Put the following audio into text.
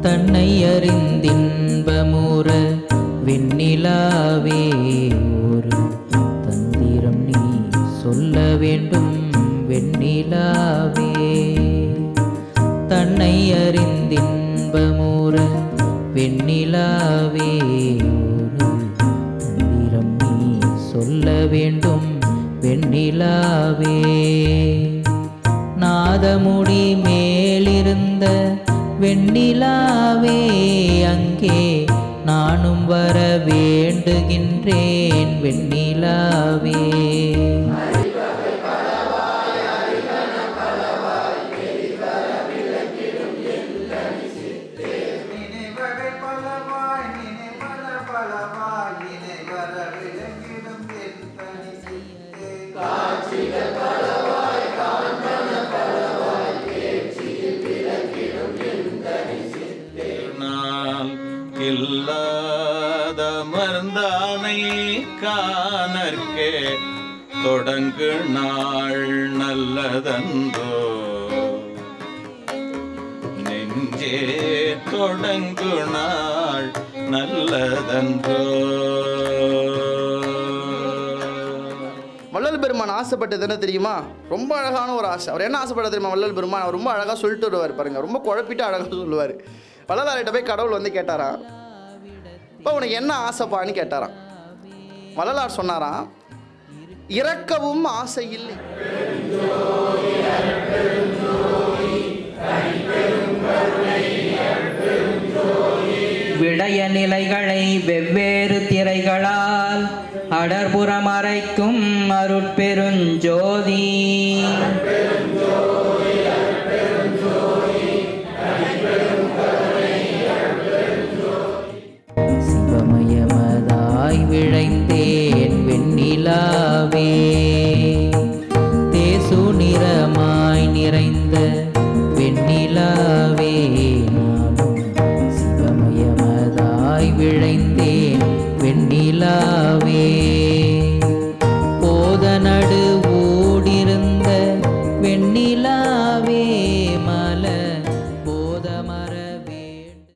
தன்னை அறிந்தின்பமுற வெண்ணிலாவே ஒரு தந்திரம் நீ சொல்ல வேண்டும் வெண்ணிலாவே தன்னை அறிந்தின்பமுற வெண்ணிலாவே ஒரு தந்திரம் நீ சொல்ல வேண்டும் வெண்ணிலாவே நாதமுடி மேலிருந்த வெண்ணிலாவே அங்கே நானும் வர வேண்டுகின்றேன் வெண்ணிலாவே நினைவகை பலவாய் நினைவன பலவாய் இணை வர விளங்கிடும் என் தனி சித்தே. நாள் இல்லாத மருந்தானை காணற்கே தொடங்கு நாள் நல்லதன்றோ நெஞ்சே தொடங்கு நாள் நல்லதன்றோ வள்ளல் பெருமான் ஆசைப்பட்டது என்ன தெரியுமா ரொம்ப அழகான ஒரு ஆசை அவர் என்ன ஆசைப்பட தெரியுமா வள்ளல் பெருமான் அவர் ரொம்ப அழகாக சொல்லிட்டு வருவார் பாருங்க ரொம்ப குழப்பிட்டு அழகாக சொல்லுவார் வள்ளலார்கிட்ட போய் கடவுள் வந்து கேட்டாராம் இப்போ உனக்கு என்ன ஆசைப்பான்னு கேட்டாராம் வள்ளலார் சொன்னாராம் இறக்கவும் ஆசை இல்லை விடய நிலைகளை வெவ்வேறு திரைகளால் அடர்புறம் அறைக்கும் அருட்பெருஞ்சோதி சிவமயமதாய் விழைந்தேன் வெண்ணிலாவே தேசு நிறமாய் நிறைந்த